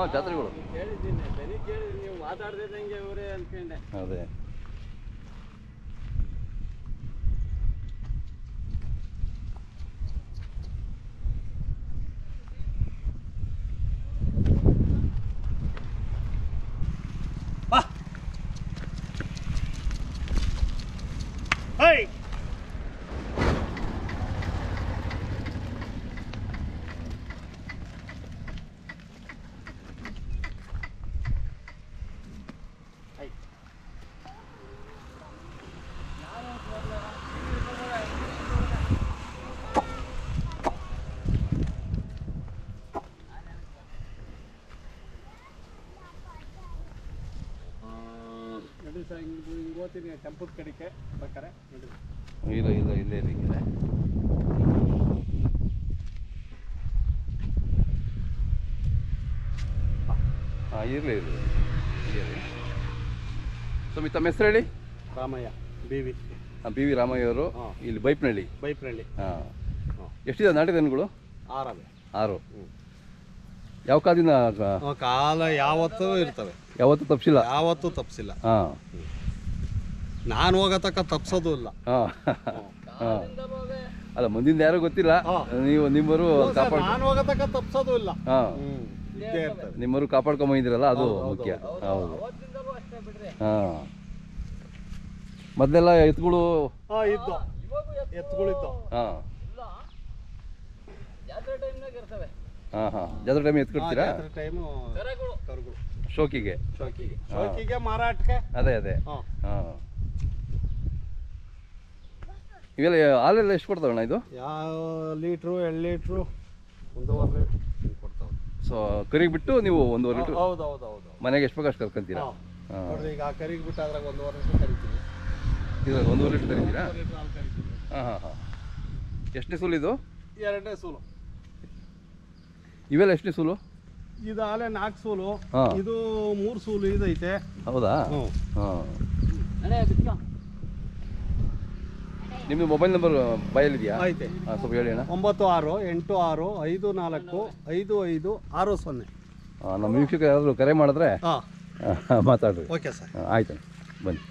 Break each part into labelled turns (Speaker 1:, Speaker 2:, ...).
Speaker 1: ಜಾತ್ರೆಗಳು
Speaker 2: ಕೇಳಿದ್ದೀನಿ ದನಿ ಕೇಳಿ ನೀವು ಮಾತಾಡ್ದಿದ್ದಂಗೆ ಇವರೇ ಅನ್ಕೊಂಡೆ
Speaker 1: ಅದೇ
Speaker 2: ಹೈ ನಡಿ ಸರ್ ಹಿಂಗೆ ಹಿಂಗೆ ಓದ್ತೀನಿ ಟೆಂಪಲ್ ಕಡೆಗೆ ಬೇಕಾರೆ ನಡಿ
Speaker 1: ಇಲ್ಲ ಇಲ್ಲ ಇಲ್ಲೇ ಇರಿಕ್ಕಿದೆ ಹಾಂ ಇರಲಿ ಇರಲಿ ಇರಲಿ ಸ್ವಾಮಿ ತಮ್ಮ ಹೆಸರು ಹೇಳಿ
Speaker 2: Ramaiah B V
Speaker 1: B V Ramaiah ಅವರು
Speaker 2: ಹಾಂ.
Speaker 1: ಇಲ್ಲಿ ಬೈಪ್ನಳ್ಳಿ
Speaker 2: ಬೈಪ್ನಳ್ಳಿ
Speaker 1: ಹಾಂ
Speaker 2: ಹಾಂ.
Speaker 1: ಎಷ್ಟಿದೆ ನಾಟಿ ದನಗಳು
Speaker 2: ಆರವೆ
Speaker 1: ಆರು
Speaker 2: ಹ್ಮ್.
Speaker 1: ಯಾವ ಕಾಲದಿಂದ ಕ-
Speaker 2: ಕಾಲ ಯಾವತ್ತೂ ಇರ್ತವೆ
Speaker 1: ಯಾವತ್ತೂ ತಪ್ಪಿಸಿಲ್ಲ
Speaker 2: ಯಾವತ್ತೂ ತಪ್ಪಿಸಿಲ್ಲ
Speaker 1: ಹಾಂ
Speaker 2: ನಾನು ಹೋಗತಕ್ಕ ತಪ್ಸೋದು ಇಲ್ಲ
Speaker 1: ಹಾಂ ಹಾಂ ಅಲ್ಲ ಮುಂದಿನ ಯಾರು ಗೊತ್ತಿಲ್ಲ
Speaker 2: ಹಾಂ.
Speaker 1: ನೀವು ನಿಮ್ಮವರು ಕಾಪಾಡ್
Speaker 2: ನಾನು ಹೋಗತಕ್ಕ ತಪ್ಸೋದು ಇಲ್ಲ
Speaker 1: ಹಾಂ
Speaker 2: ಇದ್ದೇ ಇರ್ತವೆ
Speaker 1: ನಿಮ್ಮವರು ಕಾಪಾಡ್ಕೊಂಬಂದಿರಲ್ಲ ಅದು ಮುಖ್ಯ ಹೌದು ಹಾಂ ಮೊದಲೆಲ್ಲ ಎತ್ತುಗಳು
Speaker 2: ಹಾಂ ಇದ್ದು ಎತ್ತುಗಳಿದ್ದು
Speaker 1: ಹಾಂ ಹಾಂ ಹಾಂ ಜಾತ್ರೆ ಟೈಮ್ ಎತ್ಕೊಡ್ತೀರಾ
Speaker 2: ಟೈಮು ಕರುಗಳು
Speaker 1: ಶೋಕಿಗೆ
Speaker 2: ಶೋಕಿಗೆ ಶೋಕಿಗೆ ಮಾರಾಟಕ್ಕೆ
Speaker 1: ಅದೇ ಅದೇ
Speaker 2: ಹಾಂ
Speaker 1: ಹಾಂ ಇವೆಲ್ಲ ಹಾಲೆಲ್ಲ ಎಷ್ಟು ಕೊಡ್ತಾವಣ್ಣ ಇದು
Speaker 2: ಯಾವ ಲೀಟ್ರು ಎರಡು ಲೀಟ್ರು ಒಂದೂವರೆ ಲೀಟ್ರ್ ಹಿಂಗೆ ಕೊಡ್ತಾವೆ
Speaker 1: ಸೊ ಕರಿಗೆ ಬಿಟ್ಟು ನೀವು ಒಂದೂವರೆ ಲೀಟ್ರ್
Speaker 2: ಹೌದು ಹೌದು ಹೌದು
Speaker 1: ಮನೆಗೆ ಎಷ್ಟು ಬೇಕು ಅಷ್ಟು ಕರ್ಕೊಂತೀರಾ
Speaker 2: ಹಾಂ
Speaker 1: ಹಾಂ
Speaker 2: ನೋಡ್ರಿ ಈಗ ಆ ಕರಿಗೆ ಬಿಟ್ಟು ಅದ್ರಾಗ ಒಂದೂವರೆ ಲೀಟ್ರ್ ಕರಿತೀವಿ
Speaker 1: ಇದ್ರಾಗ ಒಂದೂವರೆ ಲೀಟ್ರ್ ಕರಿತೀರಾ
Speaker 2: ಒಂದೂವರೆ ಲೀಟ್ರ್ ಹಾಲು ಕರಿತೀವಿ
Speaker 1: ಹಾಂ ಹಾಂ ಹಾಂ ಎಷ್ಟನೇ ಸೂಲು ಇದು
Speaker 2: ಎರಡನೇ ಸೂಲು
Speaker 1: ಇವೆಲ್ಲ ಎಷ್ಟನೇ ಸೂಲು
Speaker 2: ಇದು ಆಲೆ ನಾಲ್ಕು ಸೂಲು
Speaker 1: ಹಾ.
Speaker 2: ಇದು ಮೂರು ಸೂಲು ಇದೈತೆ
Speaker 1: ಹೌದಾ
Speaker 2: ಹ್ಞೂ
Speaker 1: ಹಾಂ ನಿಮ್ಮದು ಮೊಬೈಲ್ ನಂಬರ್ ಬಾಯಲ್ಲಿದೆಯಾ
Speaker 2: ಐತೆ
Speaker 1: ಹಾಂ ಸ್ವಲ್ಪ ಹೇಳಿ ಅಣ್ಣ
Speaker 2: ಒಂಬತ್ತು ಆರು ಎಂಟು ಆರು ಐದು ನಾಲ್ಕು ಐದು ಐದು ಆರು ಸೊನ್ನೆ
Speaker 1: ಹಾಂ ನಮ್ಮ ವೀಕ್ಷಕ ಯಾರಾದರೂ ಕರೆ ಮಾಡಿದ್ರೆ
Speaker 2: ಹಾಂ
Speaker 1: ಆ, ಮಾತಾಡ್ರಿ
Speaker 2: ಓಕೆ ಸರ್
Speaker 1: ಹಾಂ ಆಯ್ತು ಬನ್ನಿ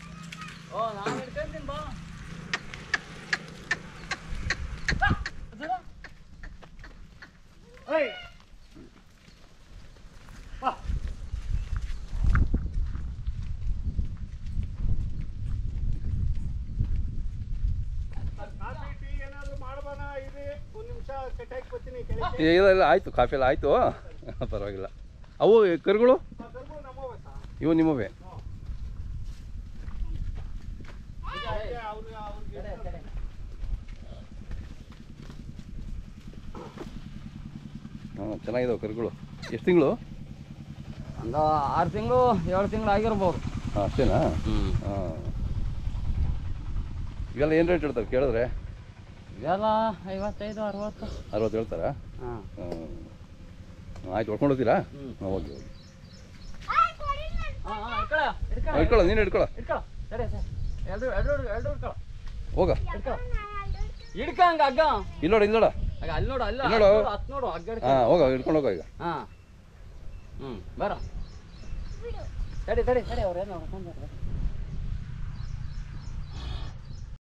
Speaker 2: ಏನಾದರೂ ಮಾಡಬೋಣ ಇದೆ ಒಂದು ನಿಮಿಷ ಕಟ್ಟಾಕಿ ಬರ್ತೀನಿ
Speaker 1: ಏ, ಇಲ್ಲ ಇಲ್ಲ ಆಯಿತು ಕಾಫಿ ಎಲ್ಲ ಆಯಿತು ಪರವಾಗಿಲ್ಲ ಅವು ಕರುಗಳು
Speaker 2: ನಮ್ಮವೆ ಸರ್
Speaker 1: ಇವು ನಿಮ್ಮವೇ ಹಾಂ ಚೆನ್ನಾಗಿದಾವೆ ಕರುಗಳು ಎಷ್ಟು ತಿಂಗಳು
Speaker 3: ಒಂದು ಆರು ತಿಂಗಳು ಏಳು ತಿಂಗಳು ಆಗಿರ್ಬೋದು
Speaker 1: ಹಾಂ ಅಷ್ಟೇನಾ
Speaker 3: ಹ್ಞೂ
Speaker 1: ಹಾಂ ಇವೆಲ್ಲ ಏನು ರೇಟ್ ಹೇಳ್ತಾರೆ ಕೇಳಿದ್ರೆ
Speaker 3: ಇವೆಲ್ಲ ಐವತ್ತೈದು ಅರವತ್ತು
Speaker 1: ಅರವತ್ತು ಹೇಳ್ತಾರಾ
Speaker 3: ಹಾಂ
Speaker 1: ಹಾಂ ಆಯ್ತು ಹೊಡ್ಕೊಂಡು ಹೋಗ್ತೀರಾ
Speaker 3: ಹ್ಮ್.
Speaker 1: ಹಾಂ ಹೋಗಿ ಹೋಗಿ
Speaker 3: ಹಾಂ ಹಾಂ ಇಟ್ಕೊಳ್ಳ
Speaker 1: ಹಾಂ, ಇಟ್ಕೊಳ್ಳೋ ನೀನು ಇಟ್ಕೊಳ್ಳೋ
Speaker 3: ಇಟ್ಕೊಳ್ಳ ಸರಿ ಸರಿ ಎರಡು ಎರಡು ಎರಡು ಇಟ್ಕೊಳ್ಳ
Speaker 1: ಹೋಗ
Speaker 3: ಇಟ್ಕೊಳ್ಳ ಹಿಡ್ಕ ಹಂಗ ಹಗ್ಗ
Speaker 1: ಇಲ್ಲಿ ನೋಡು ಇಲ್ಲಿ ನೋಡ
Speaker 3: ಆಗ ಅಲ್ಲಿ ನೋಡು ಅಲ್ಲಿ
Speaker 1: ಇಲ್ಲಿ ನೋಡು.
Speaker 3: ಹತ್ತು ನೋಡು ಹಗ್ಗ ಹಿಡ್ಕ
Speaker 1: ಹಾಂ ಹೋಗ ಹಿಡ್ಕೊಂಡು ಹೋಗೋ ಈಗ
Speaker 3: ಹಾಂ ಹ್ಞೂ ಬರ ತಡಿ ತಡಿ ತಡಿ ಅವ್ರು ಏನು